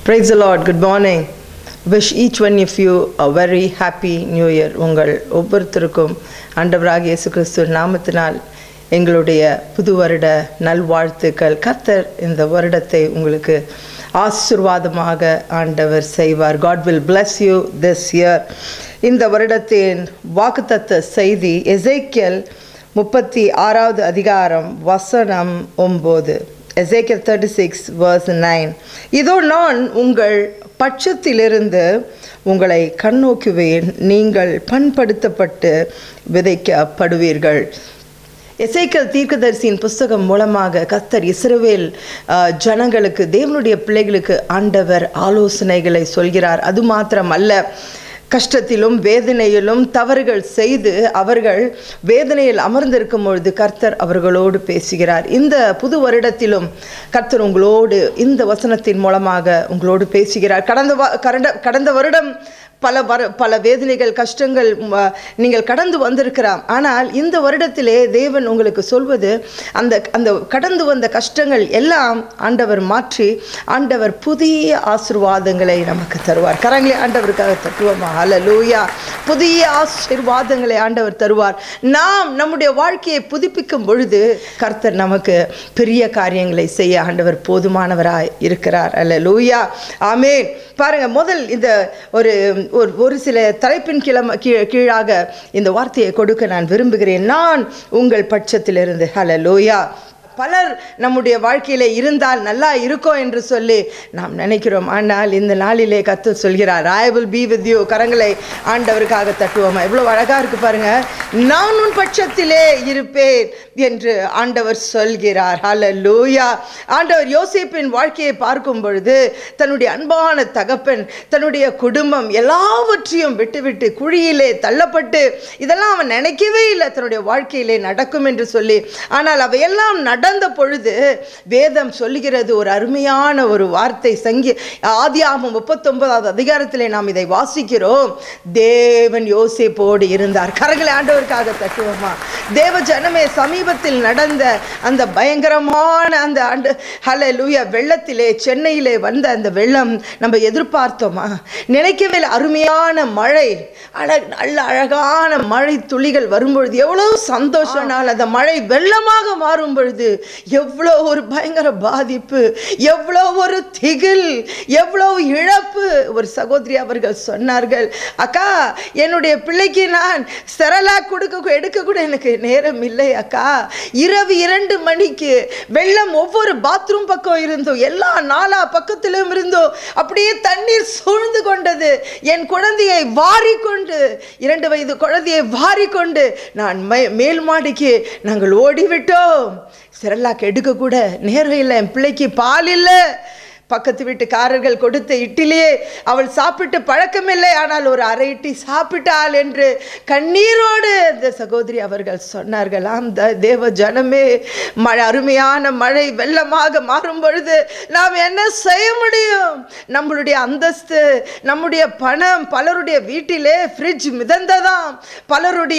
Praise the Lord. Good morning. Wish each one of you a very happy new year. உங்கள் ஒவ்வொருத்தருக்கும் ஆண்டவராக இயேசு கிறிஸ்து நாமத்தினால் எங்களுடைய புது வருட நல்வாழ்த்துக்கள் கர்த்தர் இந்த வருடத்தை உங்களுக்கு ஆசீர்வாதமாக ஆண்டவர் செய்வார் God will bless you this year இந்த வருடத்தின் வாக்குத்தத்த செய்தி எசேக்கியல் முப்பத்தி ஆறாவது அதிகாரம் வசனம் ஒம்பது எசேக்கியல் தேர்ட்டி சிக்ஸ் வர்ஸ் நைன் இதோ நான் உங்கள் பட்சத்திலிருந்து உங்களை கண்ணோக்குவேன் நீங்கள் பண்படுத்தப்பட்டு விதைக்கப்படுவீர்கள் எசேக்கல் தீர்க்கதரிசியின் புஸ்தகம் மூலமாக கத்தர் இஸ்ரவேல் அஹ், ஜனங்களுக்கு தேவனுடைய பிள்ளைகளுக்கு ஆண்டவர் ஆலோசனைகளை சொல்கிறார் அது மாத்திரம் அல்ல கஷ்டத்திலும் வேதனையிலும் தவறுகள் செய்து அவர்கள் வேதனையில் அமர்ந்திருக்கும் பொழுது கர்த்தர் அவர்களோடு பேசுகிறார் இந்த புது வருடத்திலும் கர்த்தர் உங்களோடு இந்த வசனத்தின் மூலமாக உங்களோடு பேசுகிறார் கடந்த வ- கடந்த கடந்த வருடம் பல வர பல வேதனைகள் கஷ்டங்கள் ம, நீங்கள் கடந்து வந்திருக்கலாம் ஆனால் இந்த வருடத்திலே தேவன் உங்களுக்கு சொல்வது அந்த அந்த கடந்து வந்த கஷ்டங்கள் எல்லாம் ஆண்டவர் மாற்றி ஆண்டவர் புதிய ஆசீர்வாதங்களை நமக்கு தருவார் கரங்களே ஆண்டவருக்காக தத்துவமா ஹalleluya புதிய ஆசீர்வாதங்களை ஆண்டவர் தருவார் நாம் நம்முடைய வாழ்க்கையை புதுப்பிக்கும் பொழுது கர்த்தர் நமக்கு பெரிய காரியங்களை செய்ய ஆண்டவர் போதுமானவராய் இருக்கிறார் அல்லேலூயா ஆமென் பாருங்க முதல் இந்த ஒரு ஒரு ஒரு சில தலைப்பின் கிளம கீழ் கீழாக இந்த வார்த்தையை கொடுக்க நான் விரும்புகிறேன் நான் உங்கள் பட்சத்திலிருந்து ஹalleluya பலர் நம்முடைய வாழ்க்கையில இருந்தால் நல்லா இருக்கும் என்று சொல்லி நாம் நினைக்கிறோம் ஆனால் இந்த நாளிலே கத்து சொல்கிறார் I will be with you கரங்களை ஆண்டவருக்காக தட்டுவோமா எவ்வளவு அழகா இருக்கு பாருங்க நான் உன் பட்சத்திலே இருப்பேன் என்று ஆண்டவர் சொல்கிறார் ஹalleluya ஆண்டவர் யோசேப்பின் வாழ்க்கையை பார்க்கும் பொழுது தன்னுடைய அன்பான தகப்பன் தன்னுடைய குடும்பம் எல்லாவற்றையும் விட்டுவிட்டு குழியிலே தள்ளப்பட்டு இதெல்லாம் அவன் நினைக்கவே இல்லை தன்னுடைய வாழ்க்கையிலே நடக்கும் என்று சொல்லி ஆனால் அவையெல்லாம் நடந்த பொழுது வேதம் சொல்லுகிறது ஒரு அருமையான ஒரு வார்த்தை சங்கி ஆதியாகமம் முப்பத்தொன்பதாவது அதிகாரத்திலே நாம் இதை வாசிக்கிறோம் தேவன் யோசேப்போடு இருந்தார் கரங்களை ஆண்டவருக்காக தட்டுவோமா தேவ ஜனமே சமீபத்தில் நடந்த அந்த பயங்கரமான அந்த ஆண்டு ஹலே லூயா வெள்ளத்திலே சென்னையிலே வந்த அந்த வெள்ளம் நம்ம எதிர்பார்த்தோமா நினைக்கவே இல்லை. அருமையான மழை அழ நல்ல அழகான மழை துளிகள் வரும்பொழுது எவ்வளவு சந்தோஷம் ஆனால் அந்த மழை வெள்ளமாக மாறும் பொழுது எவ்வளோ ஒரு பயங்கர பாதிப்பு எவ்வளோ ஒரு திகில் எவ்வளோ இழப்பு ஒரு சகோதரி அவர்கள் சொன்னார்கள் அக்கா என்னுடைய பிள்ளைக்கு நான் செரலா கொடுக்க எடுக்க கூட எனக்கு நேரம் இல்லை அக்கா இரவு இரண்டு மணிக்கு வெள்ளம் ஒவ்வொரு பாத்ரூம் பக்கம் இருந்தோம் எல்லா நாலா பக்கத்திலும் இருந்தோம் அப்படியே தண்ணீர் சூழ்ந்து கொண்டது என் குழந்தையை வாரிக்கொண்டு இரண்டு வயது குழந்தையை வாரிக்கொண்டு நான் மே- மேல் மாடிக்கு நாங்கள் ஓடிவிட்டோம் சிரலாக்கு எடுக்க கூட நேரம் இல்லை என் பிள்ளைக்கு பால் இல்லை பக்கத்து வீட்டுக்காரர்கள் கொடுத்த இட்லியே அவள் சாப்பிட்டு பழக்கமில்லை ஆனால் ஒரு அரை இட்லி சாப்பிட்டாள் என்று கண்ணீரோடு இந்த சகோதரி அவர்கள் சொன்னார்கள் ஆம் த- தேவ ஜனமே மழை அருமையான மழை வெள்ளமாக மாறும் பொழுது நாம் என்ன செய்ய முடியும் நம்மளுடைய அந்தஸ்து நம்முடைய பணம் பலருடைய வீட்டிலே ஃப்ரிட்ஜ் மிதந்ததாம் பலருடைய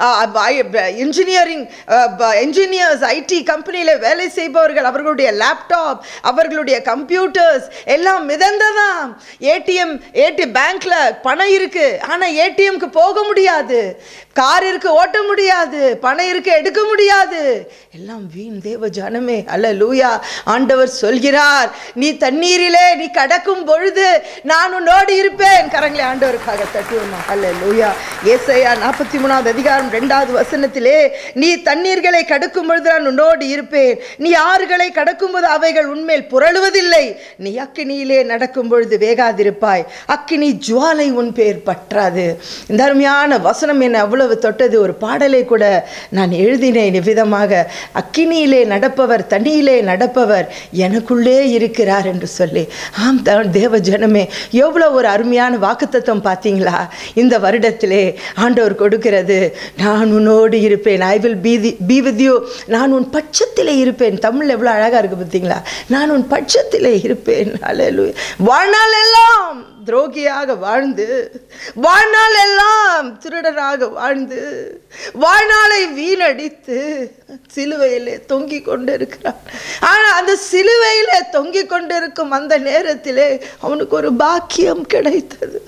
இன்ஜினியரிங் இன்ஜினியர்ஸ் ஐடி கம்பெனியில் வேலை செய்பவர்கள் அவர்களுடைய லேப்டாப் அவர்களுடைய கம்ப்யூட்டர்ஸ் எல்லாம் மிதந்ததாம் ஏடிஎம் ஏடி பேங்க்ல பணம் இருக்கு ஆனால் ஏடிஎம்க்கு போக முடியாது கார் இருக்கு ஓட்ட முடியாது பணம் இருக்கு எடுக்க முடியாது எல்லாம் வீண் தேவ ஜனமே அல்ல லூயா ஆண்டவர் சொல்கிறார் நீ தண்ணீரிலே நீ கடக்கும் பொழுது நான் உன்னோடு இருப்பேன் கரங்களை ஆண்டவருக்காக தட்டுவோமா அல்ல லூயா ஏசையா நாற்பத்தி மூணாவது அதிகாரம் ரெண்டாவது வசனத்திலே நீ தண்ணீர்களை கடக்கும் பொழுது நான் உன்னோடு இருப்பேன் நீ ஆறுகளை கடக்கும் போது அவைகள் உன்மேல் புரளுவதில்லை நீ அக்கினியிலே நடக்கும் பொழுது வேகாதிருப்பாய் அக்கினி ஜுவாலை உன் பேர் பற்றாது இந்த அருமையான வசனம் என்னை அவ்வளவு தொட்டது ஒரு பாடலை கூட நான் எழுதினேன் விதமாக அக்கினியிலே நடப்பவர் தண்ணியிலே நடப்பவர் எனக்குள்ளே இருக்கிறார் என்று சொல்லி ஆம் தான் தேவ ஜனமே எவ்வளோ ஒரு அருமையான வாக்குத்தத்தம் பார்த்தீங்களா இந்த வருடத்திலே ஆண்டவர் கொடுக்கிறது நான் உன்னோடு இருப்பேன் I will be the be with you நான் உன் பட்சத்திலே இருப்பேன் தமிழ் எவ்வளோ அழகாக இருக்கு பார்த்தீங்களா நான் உன் பட்சத்திலே இருப்பேன் அல்லேலூயா வாழ்நாள் எல்லாம் துரோகியாக வாழ்ந்து வாழ்நாள் எல்லாம் திருடராக வாழ்ந்து வாழ்நாளை வீணடித்து சிலுவையிலே தொங்கிக் கொண்டிருக்கிறான் ஆனால் அந்த சிலுவையிலே தொங்கிக் கொண்டிருக்கும் அந்த நேரத்திலே அவனுக்கு ஒரு பாக்கியம் கிடைத்தது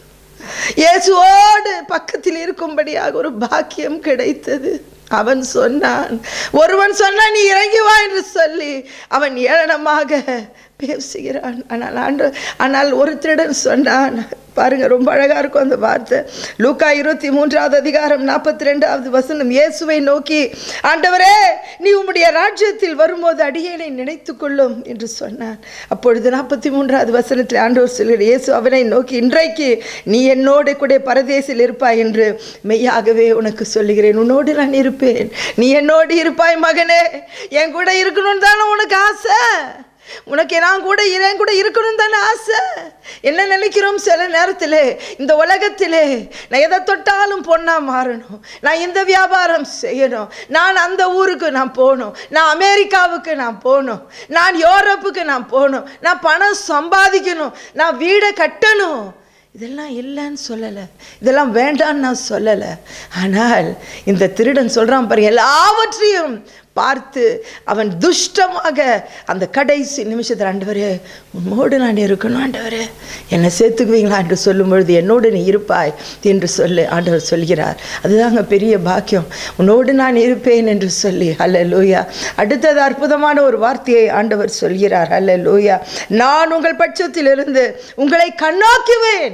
இயேசுவோடு பக்கத்தில் இருக்கும்படியாக ஒரு பாக்கியம் கிடைத்தது அவன் சொன்னான் ஒருவன் சொன்னான் நீ இறங்கி வா என்று சொல்லி அவன் ஏளனமாக பேசுகிறான் ஆனால் ஆண்டு ஆனால் ஒரு திருடன் சொன்னான் பாருங்க ரொம்ப அழகா இருக்கும் அந்த வார்த்தை லூக்கா இருபத்தி மூன்றாவது அதிகாரம் நாற்பத்தி ரெண்டாவது வசனம் இயேசுவை நோக்கி ஆண்டவரே நீ உம்முடைய ராஜ்யத்தில் வரும்போது அடியேனை நினைத்துக் கொள்ளும் என்று சொன்னான் அப்பொழுது நாற்பத்தி மூன்றாவது வசனத்தில் ஆண்டவர் சொல்கிறார் இயேசு அவனை நோக்கி இன்றைக்கு நீ என்னோடு கூட பரதேசில் இருப்பாய் என்று மெய்யாகவே உனக்கு சொல்லுகிறேன் உன்னோடு நான் இருப்பேன் நீ என்னோடு இருப்பாய் மகனே என் கூட இருக்கணும்னு தானே உனக்கு ஆசை உனக்கு நான் கூட என் கூட இருக்கணும் தானே ஆசை என்ன நினைக்கிறோம் சில நேரத்தில் இந்த உலகத்திலே நான் எதை தொட்டாலும் பொண்ணா மாறணும் நான் இந்த வியாபாரம் செய்யணும் நான் அந்த ஊருக்கு நான் போகணும் நான் அமெரிக்காவுக்கு நான் போகணும் நான் யூரோப்புக்கு நான் போகணும் நான் பணம் சம்பாதிக்கணும் நான் வீடை கட்டணும் இதெல்லாம் இல்லைன்னு சொல்லலை இதெல்லாம் வேண்டான்னு நான் சொல்லலை ஆனால் இந்த திருடன் சொல்கிறான் பாரு எல்லாவற்றையும் பார்த்து அவன் துஷ்டமாக அந்த கடைசி நிமிஷத்தில் ஆண்டவரே உன்னோடு நான் இருக்கணும் ஆண்டவரே என்னை சேர்த்துக்குவீங்களா என்று சொல்லும் பொழுது என்னோடு நீ இருப்பாய் என்று சொல்லி ஆண்டவர் சொல்கிறார் அதுதாங்க பெரிய பாக்கியம் உன்னோடு நான் இருப்பேன் என்று சொல்லி அல்ல லூயா அடுத்தது அற்புதமான ஒரு வார்த்தையை ஆண்டவர் சொல்கிறார் அல்ல லூயா நான் உங்கள் பட்சத்தில் இருந்து உங்களை கண்ணோக்குவேன்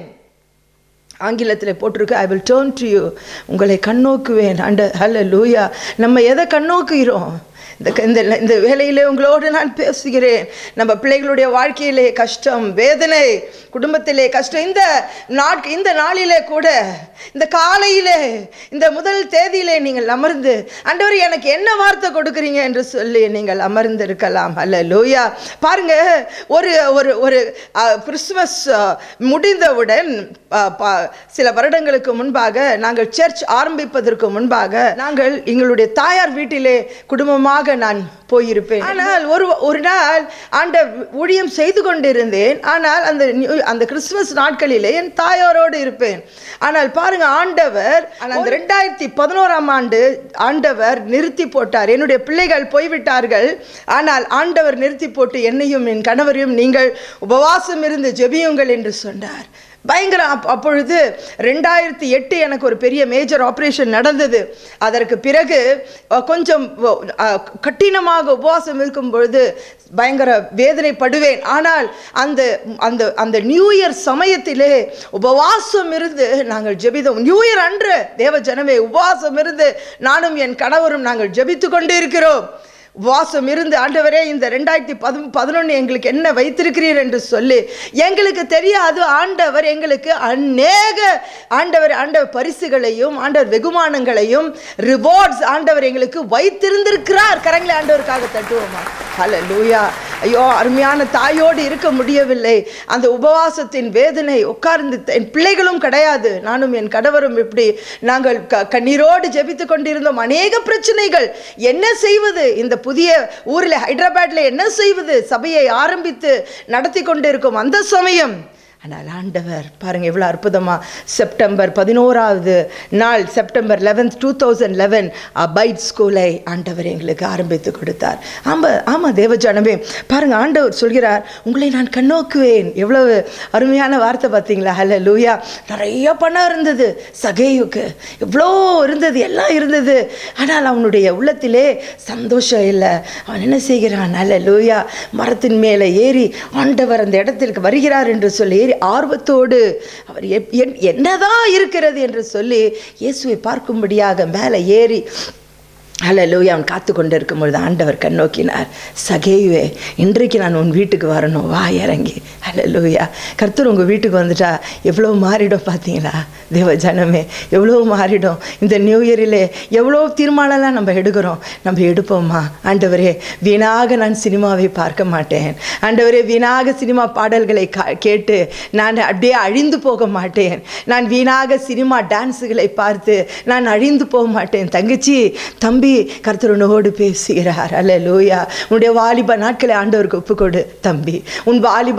ஆங்கிலத்தில் போட்டிருக்கு I will turn to you உங்களை கண்ணோக்குவேன் அண்ட ஹல்ல லூயா நம்ம எதை கண்ணோக்குகிறோம் இந்த இந்த இந்த வேலையிலே உங்களோடு நான் பேசுகிறேன் நம்ம பிள்ளைகளுடைய வாழ்க்கையிலே கஷ்டம் வேதனை குடும்பத்திலே கஷ்டம் இந்த நாட் இந்த நாளிலே கூட இந்த காலையிலே இந்த முதல் தேதியிலே நீங்கள் அமர்ந்து ஆண்டவர் எனக்கு என்ன வார்த்தை கொடுக்குறீங்க என்று சொல்லி நீங்கள் அமர்ந்து இருக்கலாம் அல்ல லூயா பாருங்க ஒரு ஒரு ஒரு அஹ், கிறிஸ்துமஸ் அஹ், முடிந்தவுடன் அஹ், ப- சில வருடங்களுக்கு முன்பாக நாங்கள் சர்ச் ஆரம்பிப்பதற்கு முன்பாக நாங்கள் எங்களுடைய தாயார் வீட்டிலே குடும்பமாக நான் போயிருப்பேன் ஆனால் ஒரு ஒரு நாள் ஆண்ட ஊழியம் செய்து கொண்டிருந்தேன் ஆனால் அந்த நியூ- அந்த கிறிஸ்துமஸ் நாட்களிலே என் தாயாரோடு இருப்பேன் ஆனால் பாருங்க ஆண்டவர் ஆனால் அந்த ரெண்டாயிரத்தி பதினோராம் ஆண்டு ஆண்டவர் நிறுத்தி போட்டார் என்னுடைய பிள்ளைகள் போய்விட்டார்கள் ஆனால் ஆண்டவர் நிறுத்தி போட்டு என்னையும் என் கணவரையும் நீங்கள் உபவாசம் இருந்து ஜெபியுங்கள் என்று சொன்னார் பயங்கர அப் அப்பொழுது ரெண்டாயிரத்தி எட்டு எனக்கு ஒரு பெரிய மேஜர் ஆப்ரேஷன் நடந்தது அதற்கு பிறகு அஹ், கொஞ்சம் அஹ், கடினமாக உபவாசம் இருக்கும் பொழுது பயங்கர வேதனைப்படுவேன் ஆனால் அந்த அந்த அந்த நியூ இயர் சமயத்திலே உபவாசம் இருந்து நாங்கள் ஜெபித்தோம் நியூ இயர் அன்று தேவ ஜனமே உபவாசம் இருந்து நானும் என் கணவரும் நாங்கள் ஜெபித்து கொண்டு இருக்கிறோம் உபவாசம் இருந்து ஆண்டவரே இந்த ரெண்டாயிரத்தி பது பதினொன்று எங்களுக்கு என்ன வைத்திருக்கிறீர் என்று சொல்லி எங்களுக்கு தெரியாது ஆண்டவர் எங்களுக்கு அநேக ஆண்டவர் ஆண்டவர் பரிசுகளையும் ஆண்டவர் வெகுமானங்களையும் ரிவார்ட்ஸ் ஆண்டவர் எங்களுக்கு வைத்திருந்திருக்கிறார் கரங்களை ஆண்டவருக்காக தட்டுவோமா ஹalleluya லூயா ஐயோ அருமையான தாயோடு இருக்க முடியவில்லை அந்த உபவாசத்தின் வேதனை உட்கார்ந்து என் பிள்ளைகளும் கிடையாது நானும் என் கணவரும் இப்படி நாங்கள் க கண்ணீரோடு ஜெபித்து கொண்டிருந்தோம் அநேக பிரச்சனைகள் என்ன செய்வது இந்த புதிய ஊரில் ஹைதராபாத்தில் என்ன செய்வது சபையை ஆரம்பித்து நடத்தி கொண்டிருக்கும் அந்த சமயம் ஆனால் ஆண்டவர் பாருங்க எவ்வளோ அற்புதமா செப்டம்பர் பதினோராவது நாள் September eleventh two thousand eleven abide ஸ்கூலை ஆண்டவர் எங்களுக்கு ஆரம்பித்து கொடுத்தார் ஆமா ஆமாம் தேவஜானமே பாருங்க ஆண்டவர் சொல்கிறார் உங்களை நான் கண்ணோக்குவேன் எவ்வளவு அருமையான வார்த்தை பார்த்தீங்களா ஹலோ லூயா நிறைய பணம் இருந்தது சகேயுக்கு எவ்வளோ இருந்தது எல்லாம் இருந்தது ஆனால் அவனுடைய உள்ளத்திலே சந்தோஷம் இல்லை அவன் என்ன செய்கிறான் அல்ல லூயா மரத்தின் மேலே ஏறி ஆண்டவர் அந்த இடத்திற்கு வருகிறார் என்று சொல்லி ஏறி ஆர்வத்தோடு அவர் எப்- என்- என்னதான் இருக்கிறது என்று சொல்லி இயேசுவை பார்க்கும்படியாக மேலே ஏறி ஹalleluya அவன் காத்து கொண்டு இருக்கும் பொழுது ஆண்டவர் கண்ணோக்கினார் சகேயுவே இன்றைக்கு நான் உன் வீட்டுக்கு வரணும் வா இறங்கி ஹalleluya கர்த்தர் உங்கள் வீட்டுக்கு வந்துட்டா எவ்வளோ மாறிடும் பார்த்தீங்களா தேவ ஜனமே எவ்வளோ மாறிடும் இந்த நியூ இயரிலே எவ்வளோ தீர்மானம்லாம் நம்ம எடுக்கிறோம் நம்ம எடுப்போமா ஆண்டவரே வீணாக நான் சினிமாவை பார்க்க மாட்டேன் ஆண்டவரே வீணாக சினிமா பாடல்களை கா- கேட்டு நான் அப்படியே அழிந்து போக மாட்டேன் நான் வீணாக சினிமா டான்ஸுகளை பார்த்து நான் அழிந்து போக மாட்டேன் தங்கச்சி தம்பி கர்த்தர் உன்னோடு பேசுகிறார் அல்ல லூயா உன்னுடைய வாலிப நாட்களை ஆண்டவருக்கு ஒப்புக்கொடு தம்பி உன் வாலிப நாட்களை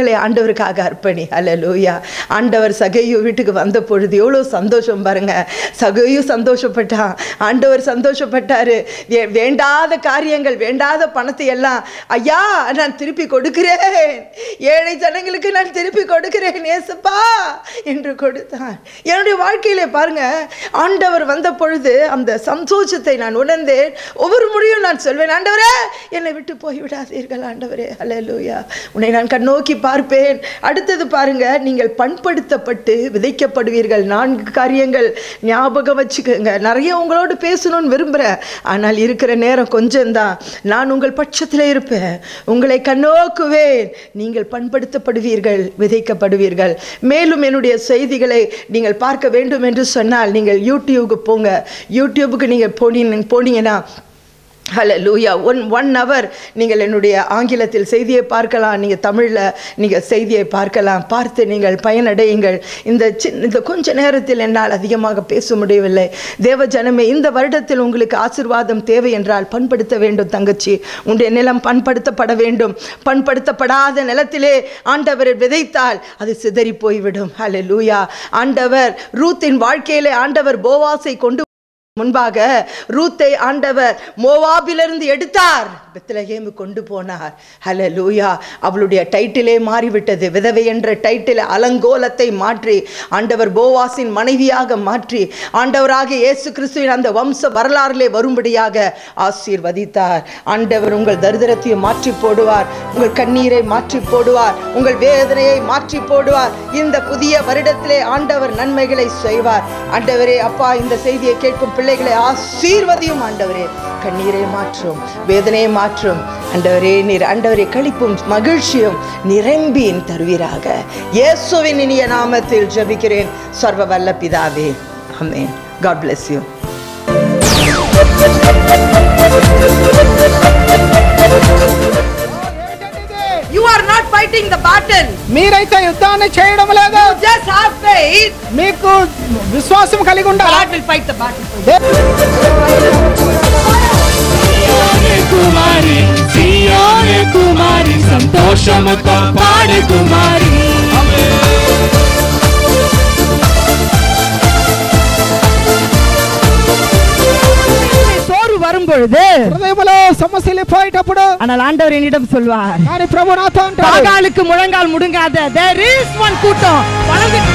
உங்களை ஆண்டவருக்காக அர்ப்பணி ஹalleluya ஆண்டவர் சகையு வீட்டுக்கு வந்த பொழுது எவ்வளோ சந்தோஷம் பாருங்க சகையு சந்தோஷப்பட்டான் ஆண்டவர் சந்தோஷப்பட்டாரு வே- வேண்டாத காரியங்கள் வேண்டாத பணத்தை எல்லாம் ஐயா நான் திருப்பி கொடுக்கிறேன் ஏழை ஜனங்களுக்கு நான் திருப்பி கொடுக்கிறேன் ஏசப்பா என்று கொடுத்தான் என்னுடைய வாழ்க்கையிலே பாருங்க ஆண்டவர் வந்த பொழுது அந்த சந்தோஷத்தை நான் உணர்ந்தேன் ஒவ்வொரு முறையும் நான் சொல்வேன் ஆண்டவரே என்னை விட்டு போய் விடாதீர்கள் ஆண்டவரே அல்லேலூயா உன்னை நான் கண்ணோக்கி பார்ப்பேன் அடுத்தது பாருங்க நீங்கள் பண்படுத்தப்பட்டு விதைக்கப்படுவீர்கள் நான்கு காரியங்கள் ஞாபகம் வச்சுக்கோங்க நிறைய உங்களோடு பேசணும்னு விரும்புகிறேன் ஆனால் இருக்கிற நேரம் கொஞ்சம்தான் நான் உங்கள் பட்சத்தில் இருப்பேன் உங்களை கண்ணோக்குவேன் நீங்கள் பண்படுத்தப்படுவீர்கள் விதைக்கப்படுவீர்கள் மேலும் என்னுடைய செய்திகளை நீங்கள் பார்க்க வேண்டும் என்று சொன்னால் நீங்கள் யூடியூபுக்கு போங்க யூடியூபுக்கு நீங்கள் போனீங்க போனீங்கன்னா ஹலோ லூயா ஒன் ஒன் ஹவர் நீங்கள் என்னுடைய ஆங்கிலத்தில் செய்தியை பார்க்கலாம் நீங்கள் தமிழில் நீங்கள் செய்தியை பார்க்கலாம் பார்த்து நீங்கள் பயனடையுங்கள் இந்த சின்ன இந்த கொஞ்ச நேரத்தில் என்னால் அதிகமாக பேச முடியவில்லை தேவ ஜனமே இந்த வருடத்தில் உங்களுக்கு ஆசிர்வாதம் தேவை என்றால் பண்படுத்த வேண்டும் தங்கச்சி உன்னுடைய நிலம் பண்படுத்தப்பட வேண்டும் பண்படுத்தப்படாத நிலத்திலே ஆண்டவர் விதைத்தால் அது சிதறி போய்விடும் ஹலோ லூயா ஆண்டவர் ரூத்தின் வாழ்க்கையிலே ஆண்டவர் போவாசை கொண்டு முன்பாக ரூத்தை ஆண்டவர் மோவாபிலிருந்து எடுத்தார் பெத்லகேமு கொண்டு போனார் ஹல லூயா அவளுடைய டைட்டிலே மாறிவிட்டது விதவை என்ற டைட்டில் அலங்கோலத்தை மாற்றி ஆண்டவர் போவாசின் மனைவியாக மாற்றி ஆண்டவராக இயேசு கிறிஸ்துவின் அந்த வம்ச வரலாறிலே வரும்படியாக ஆசீர்வதித்தார் ஆண்டவர் உங்கள் தரித்திரத்தையும் மாற்றி போடுவார் உங்கள் கண்ணீரை மாற்றி போடுவார் உங்கள் வேதனையை மாற்றி போடுவார் இந்த புதிய வருடத்திலே ஆண்டவர் நன்மைகளை செய்வார் ஆண்டவரே அப்பா இந்த செய்தியை கேட்கும் பிள்ளைகளை ஆசீர்வதியும் ஆண்டவரே கண்ணீரை மாற்றும் வேதனையை மாற்றும் ஆண்டவரே நீர் ஆண்டவரே களிப்பும் மகிழ்ச்சியும் நிரம்பி தருவீராக இயேசுவின் இனிய நாமத்தில் ஜெபிக்கிறேன் சர்வ வல்ல பிதாவே ஆமென் God bless you You are not fighting the battle. మీరైతే యుద్ధాన్ని చేయడం లేదు You just have faith. మీకు విశ్వాసం కలిగి ఉండాలి God will fight the battle. సియోనే కుమారి సియోనే కుమారి సంతోషముతో పాడే కుమారి சோறு வரும் பொழுது హృదయంలో సమస్యలు పోయేటప్పుడు ஆனால் ஆண்டவர் என்னிடம் சொல்வார் కానీ ప్రభు నాతో అంటాడు பாகாலுக்கு முழங்கால் முடுங்காத there is one கூட்டம் வலது